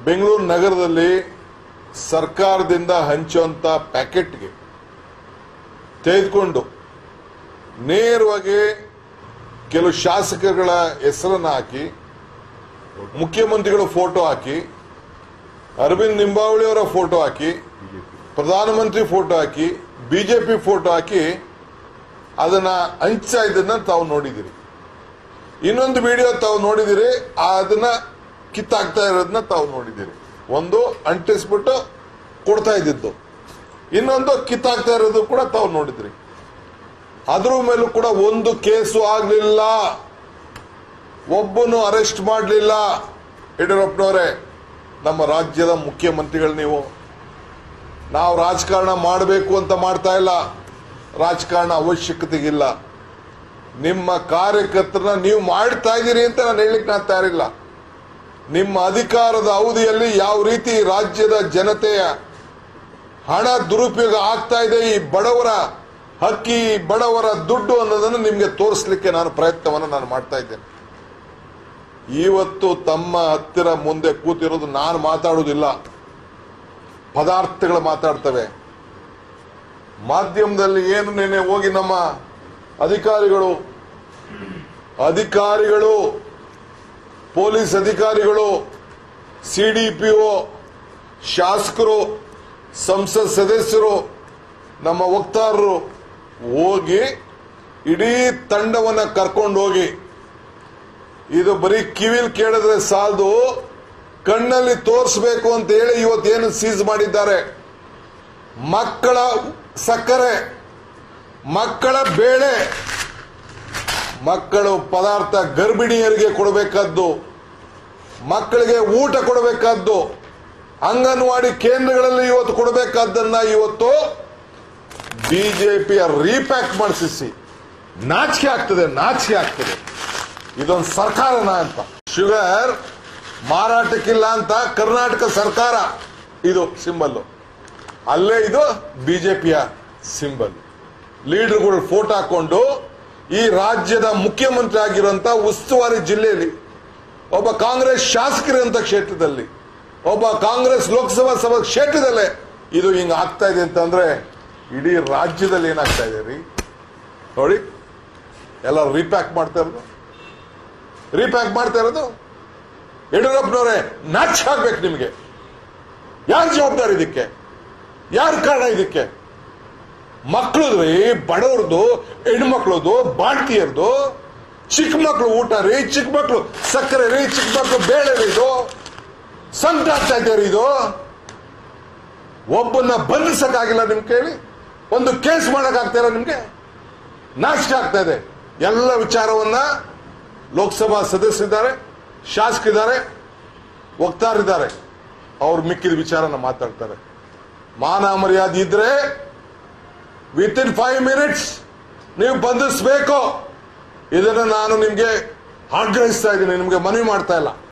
ಬೆಂಗಳೂರು ನಗರದಲ್ಲಿ ಸರ್ಕಾರದಿಂದ ಹಂಚುವಂತ ಪ್ಯಾಕೆಟ್ಗೆ ತೆಗೆದುಕೊಂಡು ನೇರವಾಗಿ ಕೆಲವು ಶಾಸಕರುಗಳ ಹೆಸರನ್ನು ಹಾಕಿ ಮುಖ್ಯಮಂತ್ರಿಗಳ ಫೋಟೋ ಹಾಕಿ ಅರವಿಂದ್ ನಿಂಬಾವಳಿ ಅವರ ಫೋಟೋ ಹಾಕಿ ಪ್ರಧಾನಮಂತ್ರಿ ಫೋಟೋ ಹಾಕಿ ಬಿಜೆಪಿ ಫೋಟೋ ಹಾಕಿ ಅದನ್ನ ಹಂಚ್ತಾ ಇದ್ದನ್ನ ತಾವು ನೋಡಿದಿರಿ ಇನ್ನೊಂದು ವಿಡಿಯೋ ತಾವು ನೋಡಿದಿರಿ ಅದನ್ನ ಕಿತ್ತಾಕ್ತಾ ಇರೋದನ್ನ ತಾವು ನೋಡಿದಿರಿ ಒಂದು ಅಂಟಿಸ್ಬಿಟ್ಟು ಕೊಡ್ತಾ ಇದ್ದಿದ್ದು ಇನ್ನೊಂದು ಕಿತ್ತಾಕ್ತಾ ಇರೋದು ಕೂಡ ತಾವು ನೋಡಿದ್ರಿ ಅದ್ರ ಮೇಲೂ ಕೂಡ ಒಂದು ಕೇಸು ಆಗಲಿಲ್ಲ ಒಬ್ಬನು ಅರೆಸ್ಟ್ ಮಾಡಲಿಲ್ಲ ಯಡಿಯೂರಪ್ಪನವರೇ ನಮ್ಮ ರಾಜ್ಯದ ಮುಖ್ಯಮಂತ್ರಿಗಳು ನೀವು ನಾವು ರಾಜಕಾರಣ ಮಾಡಬೇಕು ಅಂತ ಮಾಡ್ತಾ ಇಲ್ಲ ರಾಜಕಾರಣ ಅವಶ್ಯಕತೆಗಿಲ್ಲ ನಿಮ್ಮ ಕಾರ್ಯಕರ್ತರನ್ನ ನೀವು ಮಾಡ್ತಾ ಇದ್ದೀರಿ ಅಂತ ನಾನು ಹೇಳಲಿಕ್ಕೆ ನಾನು ತಯಾರಿಲ್ಲ ನಿಮ್ಮ ಅಧಿಕಾರದ ಅವಧಿಯಲ್ಲಿ ಯಾವ ರೀತಿ ರಾಜ್ಯದ ಜನತೆಯ ಹಣ ದುರುಪಯೋಗ ಆಗ್ತಾ ಇದೆ ಈ ಬಡವರ ಹಕ್ಕಿ ಬಡವರ ದುಡ್ಡು ಅನ್ನೋದನ್ನು ನಿಮಗೆ ತೋರಿಸಲಿಕ್ಕೆ ನಾನು ಪ್ರಯತ್ನವನ್ನು ನಾನು ಮಾಡ್ತಾ ಇದ್ದೇನೆ ಇವತ್ತು ತಮ್ಮ ಹತ್ತಿರ ಮುಂದೆ ಕೂತಿರೋದು ನಾನು ಮಾತಾಡುವುದಿಲ್ಲ ಪದಾರ್ಥಗಳು ಮಾತಾಡ್ತವೆ ಮಾಧ್ಯಮದಲ್ಲಿ ಏನು ನೆನೆ ಹೋಗಿ ನಮ್ಮ ಅಧಿಕಾರಿಗಳು ಅಧಿಕಾರಿಗಳು ಪೊಲೀಸ್ ಅಧಿಕಾರಿಗಳು ಸಿಡಿಪಿಒ ಶಾಸಕರು ಸಂಸತ್ ಸದಸ್ಯರು ನಮ್ಮ ವಕ್ತಾರರು ಹೋಗಿ ಇಡೀ ತಂಡವನ್ನ ಕರ್ಕೊಂಡು ಹೋಗಿ ಇದು ಬರೀ ಕಿವಿಲ್ ಕೇಳಿದ್ರೆ ಸಾಲದು ಕಣ್ಣಲ್ಲಿ ತೋರಿಸಬೇಕು ಅಂತ ಹೇಳಿ ಇವತ್ತೇನು ಸೀಸ್ ಮಾಡಿದ್ದಾರೆ ಮಕ್ಕಳ ಸಕ್ಕರೆ ಮಕ್ಕಳ ಬೇಳೆ ಮಕ್ಕಳು ಪದಾರ್ಥ ಗರ್ಭಿಣಿಯರಿಗೆ ಕೊಡಬೇಕಾದ್ದು ಮಕ್ಕಳಿಗೆ ಊಟ ಕೊಡಬೇಕಾದ್ದು ಅಂಗನವಾಡಿ ಕೇಂದ್ರಗಳಲ್ಲಿ ಇವತ್ತು ಕೊಡಬೇಕಾದ್ದನ್ನ ಇವತ್ತು ಬಿಜೆಪಿಯ ರೀಪ್ಯಾಕ್ ಮಾಡಿಸಿ ನಾಚಿಕೆ ಆಗ್ತದೆ ನಾಚಿಕೆ ಆಗ್ತದೆ ಇದೊಂದು ಸರ್ಕಾರನ ಅಂತ ಶುಗರ್ ಮಾರಾಟಕ್ಕಿಲ್ಲ ಅಂತ ಕರ್ನಾಟಕ ಸರ್ಕಾರ ಇದು ಸಿಂಬಲ್ ಅಲ್ಲೇ ಇದು ಬಿಜೆಪಿಯ ಸಿಂಬಲ್ ಲೀಡರ್ಗಳು ಫೋಟೋ ಹಾಕೊಂಡು ಈ ರಾಜ್ಯದ ಮುಖ್ಯಮಂತ್ರಿ ಆಗಿರುವಂತ ಉಸ್ತುವಾರಿ ಜಿಲ್ಲೆಯಲ್ಲಿ ಒಬ್ಬ ಕಾಂಗ್ರೆಸ್ ಶಾಸಕರಂತ ಕ್ಷೇತ್ರದಲ್ಲಿ ಒಬ್ಬ ಕಾಂಗ್ರೆಸ್ ಲೋಕಸಭಾ ಸಭಾ ಕ್ಷೇತ್ರದಲ್ಲೇ ಇದು ಹಿಂಗ ಆಗ್ತಾ ಇದೆ ಅಂತಂದ್ರೆ ಇಡೀ ರಾಜ್ಯದಲ್ಲಿ ಏನಾಗ್ತಾ ಇದೆ ರೀ ನೋಡಿ ಎಲ್ಲ ರೀಪ್ಯಾಕ್ ಮಾಡ್ತಾ ಇರೋದು ರೀಪ್ಯಾಕ್ ಮಾಡ್ತಾ ಇರೋದು ಯಡಿಯೂರಪ್ಪನವರೇ ನಾಚ್ ಆಗ್ಬೇಕು ನಿಮಗೆ ಯಾರು ಜವಾಬ್ದಾರಿ ಇದಕ್ಕೆ ಯಾರು ಕಾರಣ ಇದಕ್ಕೆ ಮಕ್ಕಳದ್ರಿ ಬಡವ್ರದ್ದು ಹೆಣ್ಮಕ್ಳದು ಬಾಣ್ತಿಯರ್ದು ಚಿಕ್ಕ ಮಕ್ಳು ಊಟ ರೀ ಚಿಕ್ಕ ಮಕ್ಳು ಸಕ್ಕರೆ ರೀ ಚಿಕ್ಕ ಮಕ್ಳು ಬೇಳೆ ರೀ ಇದು ಸಂಕಟ ಆಗ್ತಾ ಇದೆ ರೀ ಇದು ಒಬ್ಬನ್ನ ಬಂಧಿಸಕ್ಕಾಗಿಲ್ಲ ನಿಮ್ ಕೇಳಿ ಒಂದು ಕೇಸ್ ಮಾಡಕ್ಕಾಗ್ತಾ ನಿಮ್ಗೆ ನಾಚಿಕೆ ಆಗ್ತಾ ಇದೆ ಎಲ್ಲ ವಿಚಾರವನ್ನ ಲೋಕಸಭಾ ಸದಸ್ಯರಿದ್ದಾರೆ ಶಾಸಕರಿದ್ದಾರೆ ವಕ್ತಾರಿದ್ದಾರೆ ಅವ್ರು ಮಿಕ್ಕಿದ ವಿಚಾರನ ಮಾತಾಡ್ತಾರೆ ಮಾನ ಮರ್ಯಾದೆ ಇದ್ರೆ ವಿತ್ ಇನ್ ಫೈವ್ ಮಿನಿಟ್ಸ್ ನೀವು ಬಂಧಿಸಬೇಕು ಇದನ್ನು ನಾನು ನಿಮ್ಗೆ ಆಗ್ರಹಿಸ್ತಾ ಇದ್ದೀನಿ ನಿಮ್ಗೆ ಮನವಿ ಮಾಡ್ತಾ ಇಲ್ಲ